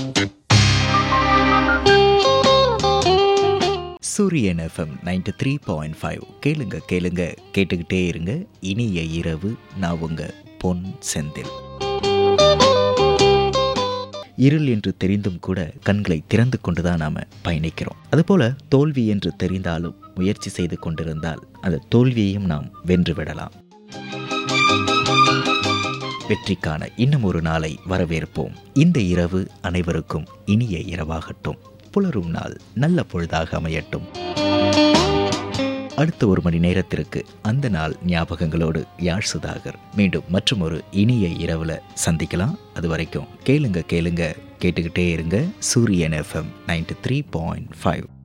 சூரியன் FM ninety three point five கேளுங்க கேளுங்க கேட்டுக்கிட்டே இருங்க இனிய இரவு நான் உங்க பொன் செந்தில் இருள் என்று தெரிந்தும் கூட கண்களை திறந்து கொண்டுதான் நாம பயணிக்கிறோம் அதுபோல தோல்வி என்று தெரிந்தாலும் முயற்சி செய்து கொண்டிருந்தால் அந்த தோல்வியையும் நாம் வென்றுவிடலாம் வெற்றிக்கான இன்னும் ஒரு நாளை வரவேற்போம் இந்த இரவு அனைவருக்கும் இனிய இரவாகட்டும் புலரும் நாள் நல்ல பொழுதாக அமையட்டும் அடுத்த ஒரு மணி நேரத்திற்கு அந்த நாள் ஞாபகங்களோடு யாழ் சுதாகர் மீண்டும் மற்றும் ஒரு இனிய இரவுல சந்திக்கலாம் அது வரைக்கும் கேளுங்க கேளுங்க கேட்டுக்கிட்டே இருங்க Suryan FM ninety three point five